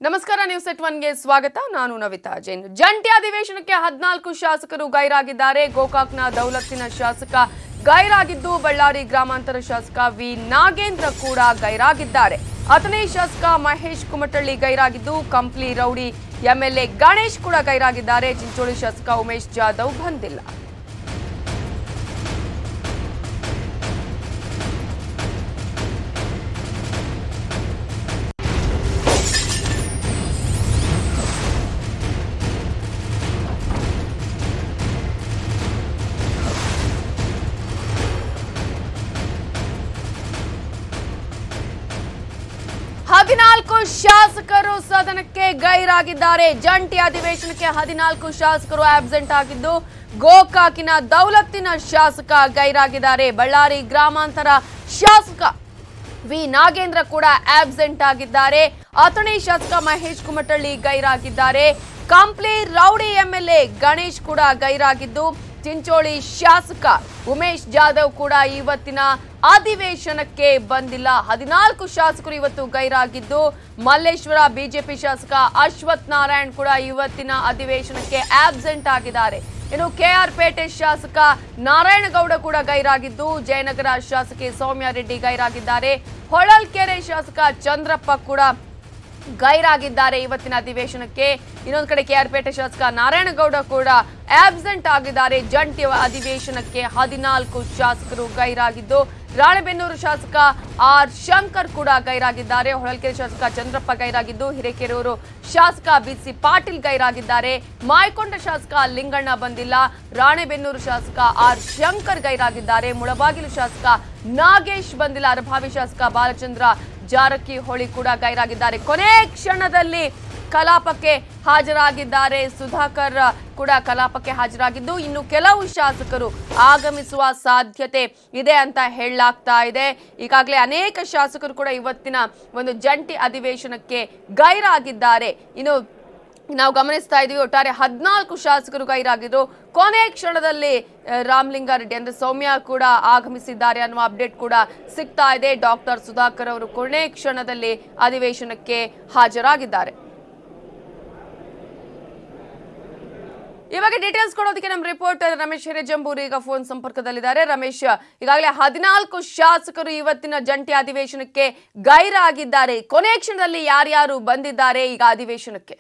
ನಮಸ್ಕಾರ ನ್ಯೂಸ್ ಎಟ್ ಒನ್ಗೆ ಸ್ವಾಗತ ನಾನು ನವಿತಾ ಜೈನ್ ಜಂಟಿ ಅಧಿವೇಶನಕ್ಕೆ ಹದಿನಾಲ್ಕು ಶಾಸಕರು ಗೈರಾಗಿದ್ದಾರೆ ಗೋಕಾಕ್ನ ದೌಲತ್ತಿನ ಶಾಸಕ ಗೈರಾಗಿದ್ದು ಬಳ್ಳಾರಿ ಗ್ರಾಮಾಂತರ ಶಾಸಕ ವಿ ನಾಗೇಂದ್ರ ಕೂಡ ಗೈರಾಗಿದ್ದಾರೆ ಹತ್ತನೇ ಶಾಸಕ ಮಹೇಶ್ ಕುಮಟಳ್ಳಿ ಗೈರಾಗಿದ್ದು ಕಂಪ್ಲಿ ರೌಡಿ ಎಂಎಲ್ಎ ಗಣೇಶ್ ಕೂಡ ಗೈರಾಗಿದ್ದಾರೆ ಚಿಂಚೋಳಿ ಶಾಸಕ ಉಮೇಶ್ ಜಾಧವ್ ಬಂದಿಲ್ಲ ಹದಿನಾಲ್ಕು ಶಾಸಕರು ಸದನಕ್ಕೆ ಗೈರಾಗಿದ್ದಾರೆ ಜಂಟಿ ಅಧಿವೇಶನಕ್ಕೆ ಹದಿನಾಲ್ಕು ಶಾಸಕರು ಆಬ್ಸೆಂಟ್ ಆಗಿದ್ದು ಗೋಕಾಕಿನ ದೌಲತ್ತಿನ ಶಾಸಕ ಗೈರಾಗಿದ್ದಾರೆ ಬಳ್ಳಾರಿ ಗ್ರಾಮಾಂತರ ಶಾಸಕ ವಿ ನಾಗೇಂದ್ರ ಕೂಡ ಆಬ್ಸೆಂಟ್ ಆಗಿದ್ದಾರೆ ಅಥಣಿ ಶಾಸಕ ಮಹೇಶ್ ಕುಮಟಳ್ಳಿ ಗೈರಾಗಿದ್ದಾರೆ ಕಂಪ್ಲಿ ರೌಡಿ ಎಂಎಲ್ಎ ಗಣೇಶ್ ಕೂಡ ಗೈರಾಗಿದ್ದು ಚಿಂಚೋಳಿ ಶಾಸಕ ಉಮೇಶ್ ಜಾಧವ್ ಕೂಡ ಇವತ್ತಿನ ಅಧಿವೇಶನಕ್ಕೆ ಬಂದಿಲ್ಲ ಹದಿನಾಲ್ಕು ಶಾಸಕರು ಇವತ್ತು ಗೈರಾಗಿದ್ದು ಮಲ್ಲೇಶ್ವರ ಬಿಜೆಪಿ ಶಾಸಕ ಅಶ್ವಥ್ ನಾರಾಯಣ್ ಕೂಡ ಇವತ್ತಿನ ಅಧಿವೇಶನಕ್ಕೆ ಆಬ್ಸೆಂಟ್ ಆಗಿದ್ದಾರೆ ಇನ್ನು ಕೆಆರ್ ಪೇಟೆ ಶಾಸಕ ನಾರಾಯಣಗೌಡ ಕೂಡ ಗೈರಾಗಿದ್ದು ಜಯನಗರ ಶಾಸಕಿ ಸೌಮ್ಯ ರೆಡ್ಡಿ ಗೈರಾಗಿದ್ದಾರೆ ಹೊಳಲ್ಕೆರೆ ಶಾಸಕ ಚಂದ್ರಪ್ಪ ಕೂಡ ಗೈರಾಗಿದ್ದಾರೆ ಇವತ್ತಿನ ಅಧಿವೇಶನಕ್ಕೆ ಇನ್ನೊಂದು ಕಡೆ ಕೆಆರ್ಪೇಟೆ ಶಾಸಕ ನಾರಾಯಣಗೌಡ ಕೂಡ ಆಬ್ಸೆಂಟ್ ಆಗಿದ್ದಾರೆ ಜಂಟಿ ಅಧಿವೇಶನಕ್ಕೆ ಹದಿನಾಲ್ಕು ಶಾಸಕರು ಗೈರಾಗಿದ್ದು ರಾಣೆಬೆನ್ನೂರು ಶಾಸಕ ಆರ್ ಶಂಕರ್ ಕೂಡ ಗೈರಾಗಿದ್ದಾರೆ ಹೊಳಲ್ಕೆರೆ ಶಾಸಕ ಚಂದ್ರಪ್ಪ ಗೈರಾಗಿದ್ದು ಹಿರೇಕೆರೂರು ಶಾಸಕ ಬಿಸಿ ಪಾಟೀಲ್ ಗೈರಾಗಿದ್ದಾರೆ ಮಾಯಕೊಂಡ ಶಾಸಕ ಲಿಂಗಣ್ಣ ಬಂದಿಲ್ಲ ರಾಣೆಬೆನ್ನೂರು ಶಾಸಕ ಆರ್ ಶಂಕರ್ ಗೈರಾಗಿದ್ದಾರೆ ಮುಳಬಾಗಿಲು ಶಾಸಕ ನಾಗೇಶ್ ಬಂದಿಲ್ಲ ಅರಭಾವಿ ಶಾಸಕ ಬಾಲಚಂದ್ರ ಜಾರಕಿಹೊಳಿ ಕೂಡ ಗೈರಾಗಿದ್ದಾರೆ ಕೊನೆ ಕ್ಷಣದಲ್ಲಿ ಕಲಾಪಕ್ಕೆ ಹಾಜರಾಗಿದ್ದಾರೆ ಸುಧಾಕರ್ ಕೂಡ ಕಲಾಪಕ್ಕೆ ಹಾಜರಾಗಿದ್ದು ಇನ್ನು ಕೆಲವು ಶಾಸಕರು ಆಗಮಿಸುವ ಸಾಧ್ಯತೆ ಇದೆ ಅಂತ ಹೇಳಲಾಗ್ತಾ ಇದೆ ಈಗಾಗಲೇ ಅನೇಕ ಶಾಸಕರು ಕೂಡ ಇವತ್ತಿನ ಒಂದು ಜಂಟಿ ಅಧಿವೇಶನಕ್ಕೆ ಗೈರಾಗಿದ್ದಾರೆ ಇನ್ನು ನಾವು ಗಮನಿಸ್ತಾ ಇದೀವಿ ಒಟ್ಟಾರೆ ಹದಿನಾಲ್ಕು ಶಾಸಕರು ಗೈರಾಗಿದ್ರು ಕೊನೆ ಕ್ಷಣದಲ್ಲಿ ಆ, ರಾಮಲಿಂಗಾರೆಡ್ಡಿ ಅಂದ್ರೆ ಸೌಮ್ಯ ಕೂಡ ಆಗಮಿಸಿದ್ದಾರೆ ಅನ್ನುವ ಅಪ್ಡೇಟ್ ಕೂಡ ಸಿಗ್ತಾ ಇದೆ ಡಾಕ್ಟರ್ ಸುಧಾಕರ್ ಅವರು ಕೊನೆ ಕ್ಷಣದಲ್ಲಿ ಅಧಿವೇಶನಕ್ಕೆ ಹಾಜರಾಗಿದ್ದಾರೆ ಈ ಬಗ್ಗೆ ಡೀಟೇಲ್ಸ್ ಕೊಡೋದಕ್ಕೆ ನಮ್ಮ ರಿಪೋರ್ಟರ್ ರಮೇಶ್ ಹಿರೇಜಂಬೂರಿ ಈಗ ಫೋನ್ ಸಂಪರ್ಕದಲ್ಲಿದ್ದಾರೆ ರಮೇಶ್ ಈಗಾಗಲೇ ಹದಿನಾಲ್ಕು ಶಾಸಕರು ಇವತ್ತಿನ ಜಂಟಿ ಅಧಿವೇಶನಕ್ಕೆ ಗೈರಾಗಿದ್ದಾರೆ ಕೊನೆ ಕ್ಷಣದಲ್ಲಿ ಯಾರ್ಯಾರು ಬಂದಿದ್ದಾರೆ ಈಗ ಅಧಿವೇಶನಕ್ಕೆ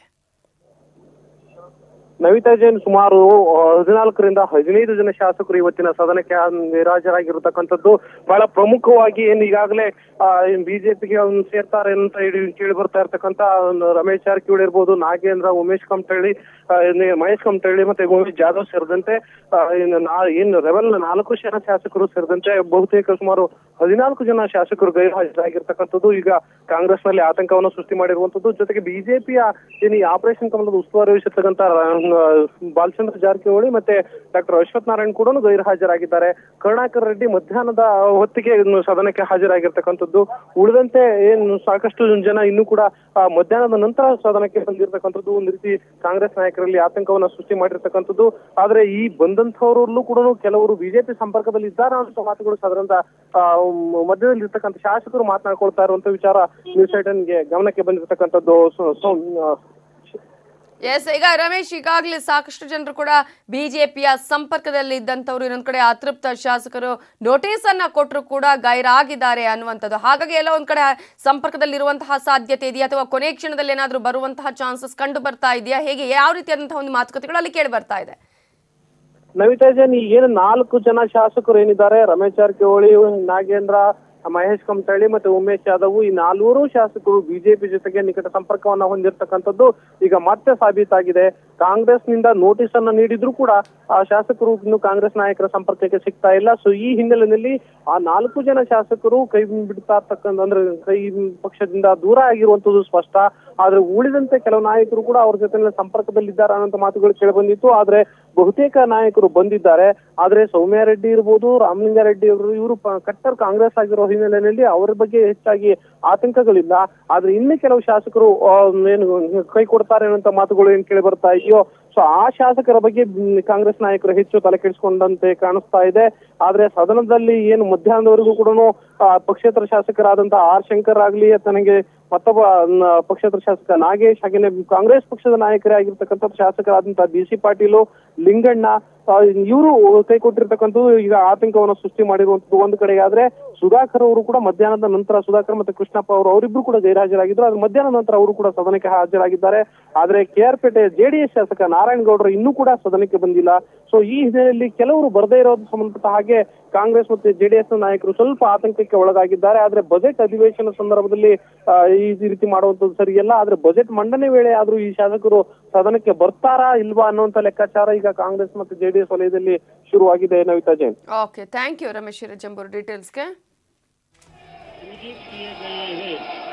ನವಿತಾ ಜೈನ್ ಸುಮಾರು ಹದಿನಾಲ್ಕರಿಂದ ಹದಿನೈದು ಜನ ಶಾಸಕರು ಇವತ್ತಿನ ಸದನಕ್ಕೆ ನಿರಾಜರಾಗಿರತಕ್ಕಂಥದ್ದು ಬಹಳ ಪ್ರಮುಖವಾಗಿ ಏನು ಈಗಾಗಲೇ ಬಿಜೆಪಿಗೆ ಸೇರ್ತಾರೆ ಅಂತ ಹೇಳಿ ಕೇಳಿ ಬರ್ತಾ ಇರ್ತಕ್ಕಂಥ ಒಂದು ರಮೇಶ್ ಜಾರಕಿಹೊಳಿ ಇರ್ಬೋದು ನಾಗೇಂದ್ರ ಉಮೇಶ್ ಕಮಟಳ್ಳಿ ಆ, ಇನ್ನು ಮಹೇಶ್ ಕಮಟಳ್ಳಿ ಮತ್ತೆ ಉಮೇಶ್ ಜಾಧವ್ ಸೇರಿದಂತೆ ಆ, ಇನ್ನು ನಾ- ಏನು ರೆಬಲ್ ನಾಲ್ಕು ಜನ ಶಾಸಕರು ಸೇರಿದಂತೆ ಬಹುತೇಕ ಸುಮಾರು ಹದಿನಾಲ್ಕು ಜನ ಶಾಸಕರು ಗೈರುಹಾಜರಾಗಿರ್ತಕ್ಕಂಥದ್ದು ಈಗ ಕಾಂಗ್ರೆಸ್ನಲ್ಲಿ ಆತಂಕವನ್ನು ಸೃಷ್ಟಿ ಮಾಡಿರುವಂತದ್ದು ಜೊತೆಗೆ ಬಿಜೆಪಿಯ ಏನು ಈ ಆಪರೇಷನ್ ಕಮಲದ ಉಸ್ತುವಾರಿ ವಹಿಸಿರ್ತಕ್ಕಂಥ ಆ, ಬಾಲಚಂದ್ರ ಜಾರಕಿಹೊಳಿ ಮತ್ತೆ ಡಾಕ್ಟರ್ ಅಶ್ವಥ್ ನಾರಾಯಣ್ ಕೂಡ ಗೈರು ಹಾಜರಾಗಿದ್ದಾರೆ ಕರುಣಾಕರ್ ರೆಡ್ಡಿ ಮಧ್ಯಾಹ್ನದ ಹೊತ್ತಿಗೆ ಇನ್ನು ಸದನಕ್ಕೆ ಹಾಜರಾಗಿರ್ತಕ್ಕಂಥದ್ದು ಉಳಿದಂತೆ ಏನು ಸಾಕಷ್ಟು ಜನ ಇನ್ನೂ ಕೂಡ ಆ, ಮಧ್ಯಾಹ್ನದ ನಂತರ ಸದನಕ್ಕೆ ಬಂದಿರತಕ್ಕಂಥದ್ದು ಒಂದು ರೀತಿ ಕಾಂಗ್ರೆಸ್ ನಾಯಕರಲ್ಲಿ ಆತಂಕವನ್ನ ಸೃಷ್ಟಿ ಮಾಡಿರ್ತಕ್ಕಂಥದ್ದು ಆದ್ರೆ ಈ ಬಂದಂತವರಲ್ಲೂ ಕೂಡ ಕೆಲವರು ಬಿಜೆಪಿ ಸಂಪರ್ಕದಲ್ಲಿ ಇದ್ದಾರೆ ಅಂತ ಮಾತುಗಳು ಸದನದ ಆ, ಮ್- ಮಧ್ಯದಲ್ಲಿ ಇರ್ತಕ್ಕಂಥ ಶಾಸಕರು ಮಾತನಾಡ್ಕೊಳ್ತಾ ಇರುವಂತ ವಿಚಾರ ನ್ಯೂಸ್ ಗೆ ಗಮನಕ್ಕೆ ಬಂದಿರತಕ್ಕಂಥದ್ದು ಸೊ- ಸೊ, ಆ, ಎಸ್ ಈಗ ರಮೇಶ್ ಈಗಾಗಲೇ ಸಾಕಷ್ಟು ಜನರು ಕೂಡ ಬಿಜೆಪಿಯ ಸಂಪರ್ಕದಲ್ಲಿ ಇದ್ದಂಥವ್ರು ಇನ್ನೊಂದ್ ಕಡೆ ಅತೃಪ್ತ ಶಾಸಕರು ನೋಟಿಸ್ ಅನ್ನ ಕೊಟ್ಟರು ಕೂಡ ಗೈರಾಗಿದ್ದಾರೆ ಅನ್ನುವಂಥದ್ದು ಹಾಗಾಗಿ ಎಲ್ಲ ಒಂದ್ ಕಡೆ ಸಂಪರ್ಕದಲ್ಲಿರುವಂತಹ ಸಾಧ್ಯತೆ ಇದೆಯಾ ಅಥವಾ ಕೊನೆ ಕ್ಷಣದಲ್ಲಿ ಏನಾದರೂ ಬರುವಂತಹ ಚಾನ್ಸಸ್ ಕಂಡು ಬರ್ತಾ ಇದೆಯಾ ಹೇಗೆ ಯಾವ ರೀತಿಯಾದಂತಹ ಒಂದು ಮಾತುಕತೆಗಳು ಅಲ್ಲಿ ಕೇಳಿ ಬರ್ತಾ ಇದೆ ನವಿತಾ ಜೈನ್ ಈ ಏನು ನಾಲ್ಕು ಜನ ಶಾಸಕರು ಏನಿದ್ದಾರೆ ರಮೇಶ್ ಜಾರಕಿಹೊಳಿ ನಾಗೇಂದ್ರ ಮಹೇಶ್ ಕಮಟಳ್ಳಿ ಮತ್ತೆ ಉಮೇಶ್ ಯಾದವ್ ಈ ನಾಲ್ವರು ಶಾಸಕರು ಬಿಜೆಪಿ ಜೊತೆಗೆ ನಿಕಟ ಸಂಪರ್ಕವನ್ನ ಹೊಂದಿರತಕ್ಕಂಥದ್ದು ಈಗ ಮತ್ತೆ ಸಾಬೀತಾಗಿದೆ ಕಾಂಗ್ರೆಸ್ನಿಂದ ನೋಟಿಸ್ ಅನ್ನ ನೀಡಿದ್ರು ಕೂಡ ಆ ಶಾಸಕರು ಇನ್ನು ಕಾಂಗ್ರೆಸ್ ನಾಯಕರ ಸಂಪರ್ಕಕ್ಕೆ ಸಿಗ್ತಾ ಇಲ್ಲ ಸೊ ಈ ಹಿನ್ನೆಲೆಯಲ್ಲಿ ಆ ನಾಲ್ಕು ಜನ ಶಾಸಕರು ಕೈ ಬಿಡ್ತಾ ಇರ್ತಕ್ಕಂಥ ಅಂದ್ರೆ ಕೈ ಪಕ್ಷದಿಂದ ದೂರ ಆಗಿರುವಂತದ್ದು ಸ್ಪಷ್ಟ ಆದ್ರೆ ಉಳಿದಂತೆ ಕೆಲವು ನಾಯಕರು ಕೂಡ ಅವ್ರ ಜೊತೆ ಸಂಪರ್ಕದಲ್ಲಿದ್ದಾರೆ ಅನ್ನೋ ಮಾತುಗಳು ಕೇಳಿ ಬಂದಿತ್ತು ಆದ್ರೆ ಬಹುತೇಕ ನಾಯಕರು ಬಂದಿದ್ದಾರೆ ಆದ್ರೆ ಸೌಮ್ಯ ರೆಡ್ಡಿ ಇರ್ಬೋದು ರಾಮಲಿಂಗಾರೆಡ್ಡಿ ಅವರು ಇವರು ಕಟ್ಟರ್ ಕಾಂಗ್ರೆಸ್ ಆಗಿರೋ ಹಿನ್ನೆಲೆಯಲ್ಲಿ ಅವರ ಬಗ್ಗೆ ಹೆಚ್ಚಾಗಿ ಆತಂಕಗಳಿಲ್ಲ ಆದ್ರೆ ಇನ್ನು ಕೆಲವು ಶಾಸಕರು ಆ, ಏನು ಕೈ ಕೊಡ್ತಾರೆ ಅನ್ನೋ ಮಾತುಗಳು ಏನ್ ಕೇಳಿ ಬರ್ತಾ ಇದೆಯೋ ಸೊ ಆ ಶಾಸಕರ ಬಗ್ಗೆ ಮ್, ಕಾಂಗ್ರೆಸ್ ನಾಯಕರು ಹೆಚ್ಚು ತಲೆ ಕೆಡಿಸ್ಕೊಂಡಂತೆ ಕಾಣಿಸ್ತಾ ಇದೆ ಆದ್ರೆ ಸದನದಲ್ಲಿ ಏನು ಮಧ್ಯಾಹ್ನದವರೆಗೂ ಕೂಡ ಆ, ಪಕ್ಷೇತರ ಶಾಸಕರಾದಂತಹ ಆರ್ ಶಂಕರ್ ಆಗ್ಲಿ ತನಗೆ ಮತ್ತೊಬ್ಬ ನ, ಪಕ್ಷೇತರ ಶಾಸಕ ನಾಗೇಶ್ ಹಾಗೇನೆ ಕಾಂಗ್ರೆಸ್ ಪಕ್ಷದ ನಾಯಕರೇ ಆಗಿರ್ತಕ್ಕಂಥ ಶಾಸಕರಾದಂತಹ ಬಿ ಸಿ ಪಾಟೀಲು ಲಿಂಗಣ್ಣ ಇವರು ಕೈ ಕೊಟ್ಟಿರ್ತಕ್ಕಂಥದ್ದು ಈಗ ಆತಂಕವನ್ನು ಸೃಷ್ಟಿ ಮಾಡಿರುವಂತದ್ದು ಒಂದು ಕಡೆಗೆ ಆದ್ರೆ ಸುಧಾಕರ್ ಅವರು ಕೂಡ ಮಧ್ಯಾಹ್ನದ ನಂತರ ಸುಧಾಕರ್ ಮತ್ತೆ ಕೃಷ್ಣಪ್ಪ ಅವರು ಅವರಿಬ್ರು ಕೂಡ ಗೈರಾಜರಾಗಿದ್ರು ಅದ್ರ ಮಧ್ಯಾಹ್ನದ ನಂತರ ಅವರು ಕೂಡ ಸದನಕ್ಕೆ ಹಾಜರಾಗಿದ್ದಾರೆ ಆದ್ರೆ ಕೆ ಆರ್ ಪೇಟೆ ಜೆಡಿಎಸ್ ಶಾಸಕ ನಾರಾಯಣ ಗೌಡರು ಇನ್ನೂ ಕೂಡ ಸದನಕ್ಕೆ ಬಂದಿಲ್ಲ ಸೊ ಈ ಹಿನ್ನೆಲೆಯಲ್ಲಿ ಕೆಲವರು ಬರದೇ ಇರೋದು ಸಂಬಂಧಪಟ್ಟ ಹಾಗೆ ಕಾಂಗ್ರೆಸ್ ಮತ್ತೆ ಜೆಡಿಎಸ್ ನಾಯಕರು ಸ್ವಲ್ಪ ಆತಂಕಕ್ಕೆ ಒಳಗಾಗಿದ್ದಾರೆ ಆದ್ರೆ ಬಜೆಟ್ ಅಧಿವೇಶನ ಸಂದರ್ಭದಲ್ಲಿ ಆ, ಈ ರೀತಿ ಮಾಡುವಂತದ್ದು ಸರಿಯಲ್ಲ ಆದ್ರೆ ಬಜೆಟ್ ಮಂಡನೆ ವೇಳೆ ಆದ್ರೂ ಈ ಶಾಸಕರು ಸದನಕ್ಕೆ ಬರ್ತಾರಾ ಇಲ್ವಾ ಅನ್ನುವಂತ ಲೆಕ್ಕಾಚಾರ ಈಗ ಕಾಂಗ್ರೆಸ್ ಮತ್ತು ಜೆಡಿಎಸ್ ವಲಯದಲ್ಲಿ ಶುರುವಾಗಿದೆ Navitha Jain okay thank you Ramesh Hirejambur ಡೀಟೇಲ್ಸ್ಗೆ मुझे किए गए हैं